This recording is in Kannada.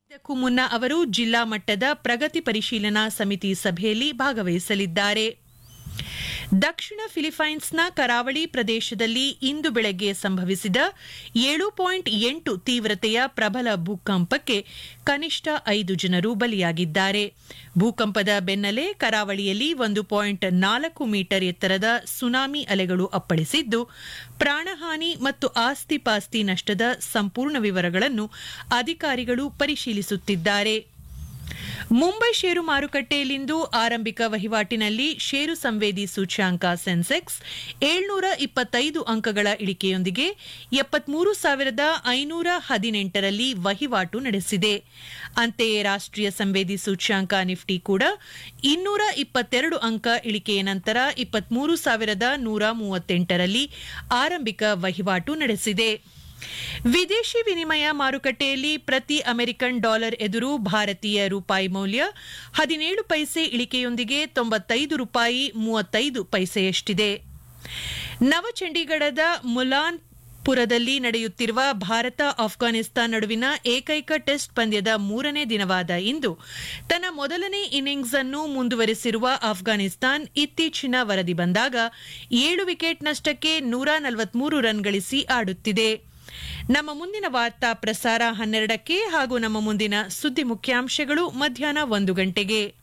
ಇದಕ್ಕೂ ಮುನ್ನ ಅವರು ಜಿಲ್ಲಾ ಮಟ್ಟದ ಪ್ರಗತಿ ಪರಿಶೀಲನಾ ಸಮಿತಿ ಸಭೆಯಲ್ಲಿ ಭಾಗವಹಿಸಲಿದ್ದಾರೆ ದಕ್ಷಿಣ ಫಿಲಿಪೈನ್ಸ್ನ ಕರಾವಳಿ ಪ್ರದೇಶದಲ್ಲಿ ಇಂದು ಬೆಳಗ್ಗೆ ಸಂಭವಿಸಿದ ಏಳು ಪಾಯಿಂಟ್ ಎಂಟು ತೀವ್ರತೆಯ ಪ್ರಬಲ ಭೂಕಂಪಕ್ಕೆ ಕನಿಷ್ಠ ಐದು ಜನರು ಬಲಿಯಾಗಿದ್ದಾರೆ ಭೂಕಂಪದ ಬೆನ್ನಲ್ಲೇ ಕರಾವಳಿಯಲ್ಲಿ ಒಂದು ಪಾಯಿಂಟ್ ನಾಲ್ಕು ಮೀಟರ್ ಎತ್ತರದ ಸುನಾಮಿ ಅಲೆಗಳು ಅಪ್ಪಳಿಸಿದ್ದು ಪ್ರಾಣಹಾನಿ ಮತ್ತು ಆಸ್ತಿ ಪಾಸ್ತಿ ನಷ್ಟದ ಸಂಪೂರ್ಣ ವಿವರಗಳನ್ನು ಅಧಿಕಾರಿಗಳು ಪರಿಶೀಲಿಸುತ್ತಿದ್ದಾರೆ ಮುಂಬೈ ಷೇರು ಮಾರುಕಟ್ಟೆಯಲ್ಲಿಂದು ಆರಂಭಿಕ ವಹಿವಾಟಿನಲ್ಲಿ ಷೇರು ಸಂವೇದಿ ಸೂಚ್ಯಾಂಕ ಸೆನ್ಸೆಕ್ಸ್ ಏಳ್ನೂರ ಇಪ್ಪತ್ತೈದು ಅಂಕಗಳ ಇಳಿಕೆಯೊಂದಿಗೆ ಎಪ್ಪತ್ಮೂರು ಸಾವಿರದ ಐನೂರ ಹದಿನೆಂಟರಲ್ಲಿ ವಹಿವಾಟು ನಡೆಸಿದೆ ಅಂತೆಯೇ ರಾಷ್ಟ್ರೀಯ ಸಂವೇದಿ ಸೂಚ್ಯಾಂಕ ನಿಫ್ಟಿ ಕೂಡ ಇನ್ನೂರ ಇಪ್ಪತ್ತೆರಡು ಅಂಕ ಇಳಿಕೆಯ ನಂತರ ಇಪ್ಪತ್ಮೂರು ಸಾವಿರದ ನೂರ ಮೂವತ್ತೆಂಟರಲ್ಲಿ ಆರಂಭಿಕ ವಹಿವಾಟು ನಡೆಸಿದೆ ವಿದೇಶಿ ವಿನಿಮಯ ಮಾರುಕಟ್ಟೆಯಲ್ಲಿ ಪ್ರತಿ ಅಮೆರಿಕನ್ ಡಾಲರ್ ಎದುರು ಭಾರತೀಯ ರೂಪಾಯಿ ಮೌಲ್ಯ ಹದಿನೇಳು ಪೈಸೆ ಇಳಿಕೆಯೊಂದಿಗೆ ತೊಂಬತ್ತೈದು ರೂಪಾಯಿ ಮೂವತ್ತೈದು ಪೈಸೆಯಷ್ಟಿದೆ ನವಚಂಡೀಗಢದ ಮುಲಾನ್ ಪುರದಲ್ಲಿ ನಡೆಯುತ್ತಿರುವ ಭಾರತ ಆಫ್ಘಾನಿಸ್ತಾನ್ ನಡುವಿನ ಏಕೈಕ ಟೆಸ್ಟ್ ಪಂದ್ಯದ ಮೂರನೇ ದಿನವಾದ ಇಂದು ತನ್ನ ಮೊದಲನೇ ಇನ್ನಿಂಗ್ಸ್ ಅನ್ನು ಮುಂದುವರೆಸಿರುವ ಆಫ್ಘಾನಿಸ್ತಾನ್ ಇತ್ತೀಚಿನ ವರದಿ ಬಂದಾಗ ಏಳು ವಿಕೆಟ್ ನಷ್ಟಕ್ಕೆ ನೂರ ನಲವತ್ಮೂರು ರನ್ ಗಳಿಸಿ ಆಡುತ್ತಿದೆ ನಮ್ಮ ಮುಂದಿನ ವಾರ್ತಾ ಪ್ರಸಾರ ಹನ್ನೆರಡಕ್ಕೆ ಹಾಗೂ ನಮ್ಮ ಮುಂದಿನ ಸುದ್ದಿ ಮುಖ್ಯಾಂಶಗಳು ಮಧ್ಯಾಹ್ನ ಒಂದು ಗಂಟೆಗೆ